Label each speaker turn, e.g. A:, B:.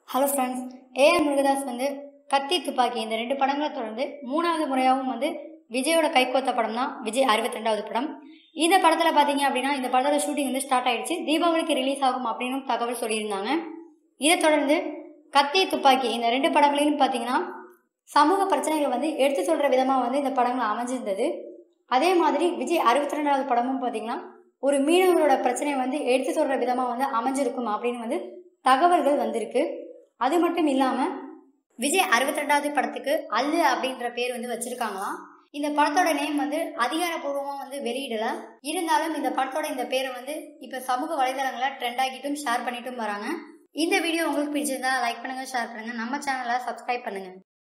A: hello friends AR Murugadoss வந்து கத்தி துப்பாக்கி இந்த ரெண்டு படங்களை தொடர்ந்து மூணாவது முறையாகவும் வந்து விஜயோட கைகோத்த படம் தான் விஜய் அறுபத்தி ரெண்டாவது படம் இந்த படத்தில் பார்த்தீங்க அப்படின்னா இந்த படத்தோட ஷூட்டிங் வந்து ஸ்டார்ட் ஆயிடுச்சு தீபாவளிக்கு ரிலீஸ் ஆகும் அப்படின்னு தகவல் சொல்லியிருந்தாங்க இதை தொடர்ந்து கத்தி துப்பாக்கி இந்த ரெண்டு படங்களிலும் பார்த்தீங்கன்னா சமூக பிரச்சனைகளை வந்து எடுத்து சொல்கிற விதமாக வந்து இந்த படங்கள் அமைஞ்சிருந்தது அதே மாதிரி விஜய் அறுபத்தி ரெண்டாவது படமும் பார்த்தீங்கன்னா ஒரு மீனவர்களோட பிரச்சனையை வந்து எடுத்து சொல்கிற விதமாக வந்து அமைஞ்சிருக்கும் அப்படின்னு வந்து தகவல்கள் வந்திருக்கு அது மட்டும் இல்லாமல் விஜய் அறுபத்தி ரெண்டாவது படத்துக்கு அல்லு அப்படின்ற பேர் வந்து வச்சிருக்காங்களாம் இந்த படத்தோட நேம் வந்து அதிகாரப்பூர்வமாக வந்து வெளியிடல இருந்தாலும் இந்த படத்தோட இந்த பேரை வந்து இப்போ சமூக வலைதளங்களில் ட்ரெண்ட் ஆகிட்டும் ஷேர் பண்ணிட்டும் வராங்க இந்த வீடியோ உங்களுக்கு பிடிச்சிருந்தா லைக் பண்ணுங்க ஷேர் பண்ணுங்க நம்ம சேனலை சப்ஸ்கிரைப் பண்ணுங்க